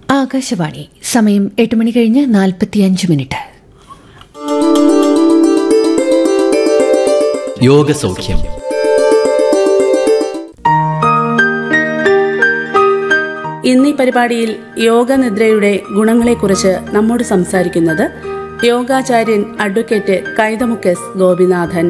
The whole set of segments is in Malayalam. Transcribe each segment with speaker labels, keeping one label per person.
Speaker 1: ആകാശവാണി സമയം എട്ട് മണി കഴിഞ്ഞ് നാൽപ്പത്തിയഞ്ച് മിനിറ്റ്
Speaker 2: യോഗസൗഖ്യം
Speaker 3: ഇന്നീ പരിപാടിയിൽ യോഗനിദ്രയുടെ ഗുണങ്ങളെക്കുറിച്ച് നമ്മോട് സംസാരിക്കുന്നത് യോഗാചാര്യൻ അഡ്വക്കേറ്റ് കൈതമുക്കെസ് ഗോപിനാഥൻ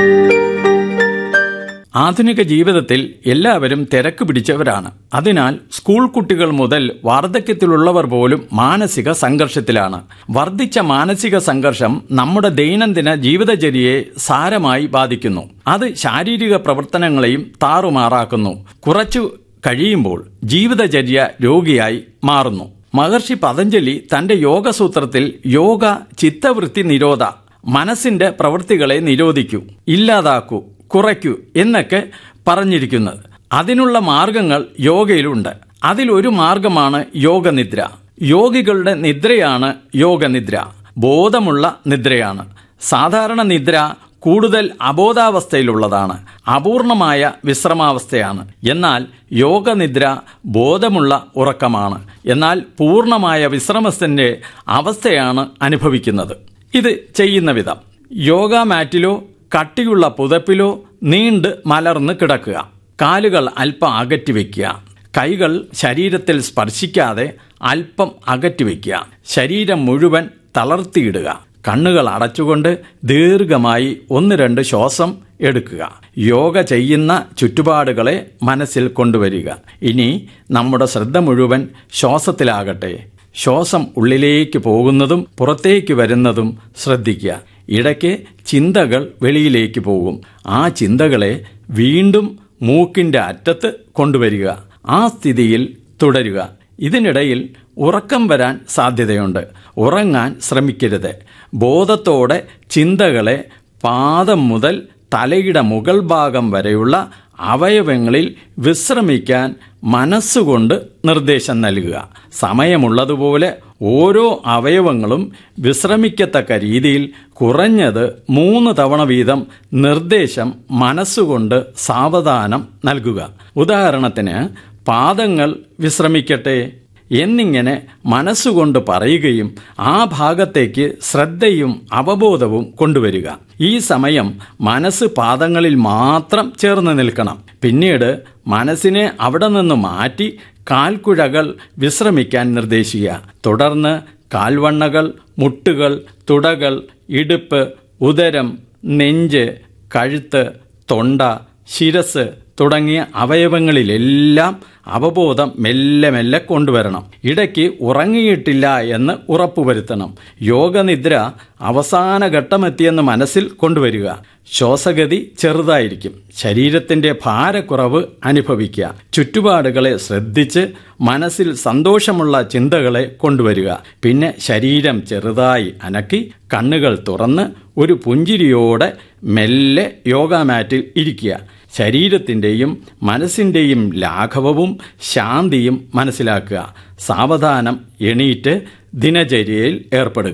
Speaker 4: ആധുനിക ജീവിതത്തിൽ എല്ലാവരും തിരക്ക് പിടിച്ചവരാണ് അതിനാൽ സ്കൂൾ കുട്ടികൾ മുതൽ വാർദ്ധക്യത്തിലുള്ളവർ പോലും മാനസിക സംഘർഷത്തിലാണ് വർദ്ധിച്ച മാനസിക സംഘർഷം നമ്മുടെ ദൈനംദിന ജീവിതചര്യയെ സാരമായി ബാധിക്കുന്നു അത് ശാരീരിക പ്രവർത്തനങ്ങളെയും താറുമാറാക്കുന്നു കുറച്ചു കഴിയുമ്പോൾ ജീവിതചര്യ രോഗിയായി മാറുന്നു മഹർഷി പതഞ്ജലി തന്റെ യോഗസൂത്രത്തിൽ യോഗ ചിത്തവൃത്തി നിരോധ മനസ്സിന്റെ പ്രവൃത്തികളെ നിരോധിക്കൂ ഇല്ലാതാക്കൂ കുറയ്ക്കൂ എന്നൊക്കെ പറഞ്ഞിരിക്കുന്നത് അതിനുള്ള മാർഗങ്ങൾ യോഗയിലുണ്ട് അതിലൊരു മാർഗമാണ് യോഗനിദ്ര യോഗികളുടെ നിദ്രയാണ് യോഗനിദ്ര ബോധമുള്ള നിദ്രയാണ് സാധാരണ നിദ്ര കൂടുതൽ അബോധാവസ്ഥയിലുള്ളതാണ് അപൂർണമായ വിശ്രമാവസ്ഥയാണ് എന്നാൽ യോഗനിദ്ര ബോധമുള്ള ഉറക്കമാണ് എന്നാൽ പൂർണ്ണമായ വിശ്രമത്തിന്റെ അവസ്ഥയാണ് അനുഭവിക്കുന്നത് ഇത് ചെയ്യുന്ന വിധം യോഗ മാറ്റിലോ കട്ടിയുള്ള പുതപ്പിലോ നീണ്ട് മലർന്ന് കിടക്കുക കാലുകൾ അല്പം അകറ്റി വയ്ക്കുക കൈകൾ ശരീരത്തിൽ സ്പർശിക്കാതെ അല്പം അകറ്റി വയ്ക്കുക ശരീരം മുഴുവൻ തളർത്തിയിടുക കണ്ണുകൾ അടച്ചുകൊണ്ട് ദീർഘമായി ഒന്ന് രണ്ട് ശ്വാസം എടുക്കുക യോഗ ചെയ്യുന്ന ചുറ്റുപാടുകളെ മനസ്സിൽ കൊണ്ടുവരിക ഇനി നമ്മുടെ ശ്രദ്ധ മുഴുവൻ ശ്വാസത്തിലാകട്ടെ ശ്വാസം ഉള്ളിലേക്ക് പോകുന്നതും പുറത്തേക്ക് വരുന്നതും ശ്രദ്ധിക്കുക ഇടയ്ക്ക് ചിന്തകൾ വെളിയിലേക്ക് പോകും ആ ചിന്തകളെ വീണ്ടും മൂക്കിന്റെ അറ്റത്ത് കൊണ്ടുവരിക ആ സ്ഥിതിയിൽ തുടരുക ഇതിനിടയിൽ ഉറക്കം വരാൻ സാധ്യതയുണ്ട് ഉറങ്ങാൻ ശ്രമിക്കരുത് ബോധത്തോടെ ചിന്തകളെ പാദം മുതൽ തലയുടെ മുകൾ ഭാഗം വരെയുള്ള അവയവങ്ങളിൽ വിശ്രമിക്കാൻ മനസ്സുകൊണ്ട് നിർദ്ദേശം നൽകുക സമയമുള്ളതുപോലെ ഓരോ അവയവങ്ങളും വിശ്രമിക്കത്തക്ക രീതിയിൽ കുറഞ്ഞത് മൂന്ന് തവണ വീതം നിർദ്ദേശം മനസ്സുകൊണ്ട് സാവധാനം നൽകുക ഉദാഹരണത്തിന് പാദങ്ങൾ വിശ്രമിക്കട്ടെ എന്നിങ്ങനെ മനസ്സുകൊണ്ട് പറയുകയും ആ ഭാഗത്തേക്ക് ശ്രദ്ധയും അവബോധവും കൊണ്ടുവരിക ഈ സമയം മനസ്സ് പാദങ്ങളിൽ മാത്രം ചേർന്ന് നിൽക്കണം പിന്നീട് മനസ്സിനെ അവിടെ നിന്ന് മാറ്റി കാൽക്കുഴകൾ വിശ്രമിക്കാൻ നിർദ്ദേശിക്കുക തുടർന്ന് കാൽവണ്ണകൾ മുട്ടുകൾ തുടകൾ ഇടുപ്പ് ഉദരം നെഞ്ച് കഴുത്ത് തൊണ്ട ശിരസ് തുടങ്ങിയ അവയവങ്ങളിലെല്ലാം അവബോധം മെല്ലെ മെല്ലെ കൊണ്ടുവരണം ഇടയ്ക്ക് ഉറങ്ങിയിട്ടില്ല എന്ന് ഉറപ്പുവരുത്തണം യോഗനിദ്ര അവസാന ഘട്ടമെത്തിയെന്ന് മനസ്സിൽ കൊണ്ടുവരിക ശ്വാസഗതി ചെറുതായിരിക്കും ശരീരത്തിന്റെ ഭാരക്കുറവ് അനുഭവിക്കുക ചുറ്റുപാടുകളെ ശ്രദ്ധിച്ച് മനസ്സിൽ സന്തോഷമുള്ള ചിന്തകളെ കൊണ്ടുവരിക പിന്നെ ശരീരം ചെറുതായി അനക്കി കണ്ണുകൾ തുറന്ന് ഒരു പുഞ്ചിരിയോടെ മെല്ലെ യോഗാമാറ്റിൽ ഇരിക്കുക ശരീരത്തിൻ്റെയും മനസ്സിൻ്റെയും ലാഘവവും ശാന്തിയും മനസ്സിലാക്കുക സാവധാനം എണീറ്റ് ദിനചര്യയിൽ ഏർപ്പെടുക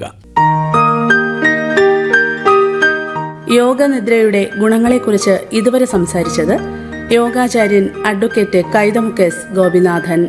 Speaker 3: യോഗനിദ്രയുടെ ഗുണങ്ങളെക്കുറിച്ച് ഇതുവരെ സംസാരിച്ചത് യോഗാചാര്യൻ അഡ്വക്കേറ്റ് കൈതമുക്കെസ് ഗോപിനാഥൻ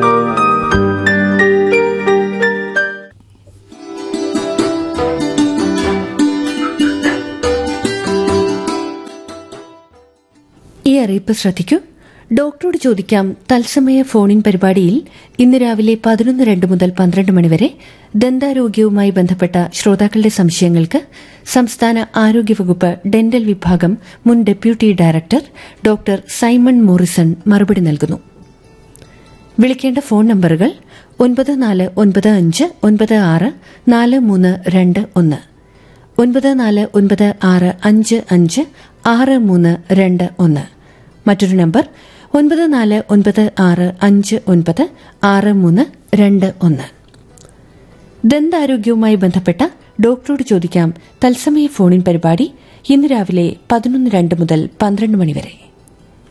Speaker 1: ഈ അറിയിപ്പ് ശ്രദ്ധിക്കൂ ഡോക്ടറോട് ചോദിക്കാം തത്സമയ ഫോണിൻ പരിപാടിയിൽ ഇന്ന് രാവിലെ പതിനൊന്ന് രണ്ട് മുതൽ പന്ത്രണ്ട് മണിവരെ ദന്താരോഗ്യവുമായി ബന്ധപ്പെട്ട ശ്രോതാക്കളുടെ സംശയങ്ങൾക്ക് സംസ്ഥാന ആരോഗ്യവകുപ്പ് ഡെന്റൽ വിഭാഗം മുൻ deputy director doctor Simon Morrison മറുപടി നൽകുന്നു വിളിക്കേണ്ട ഫോൺ നമ്പറുകൾ ഒൻപത് നാല് ഒൻപത് അഞ്ച് ഒൻപത് ആറ് നാല് മൂന്ന് രണ്ട് ഒന്ന് ഒൻപത് നാല് ഒൻപത് ആറ് അഞ്ച് അഞ്ച് ആറ് മൂന്ന് രണ്ട് ഒന്ന് മറ്റൊരു നമ്പർ ഒൻപത് നാല് ഒൻപത് ആറ് അഞ്ച് ഒൻപത് ആറ് മൂന്ന് രണ്ട് ഒന്ന് ദന്താരോഗ്യവുമായി ബന്ധപ്പെട്ട ഡോക്ടറോട് ചോദിക്കാം തത്സമയ ഫോണിൻ പരിപാടി ഇന്ന് രാവിലെ പതിനൊന്ന് രണ്ട് മുതൽ പന്ത്രണ്ട് മണിവരെ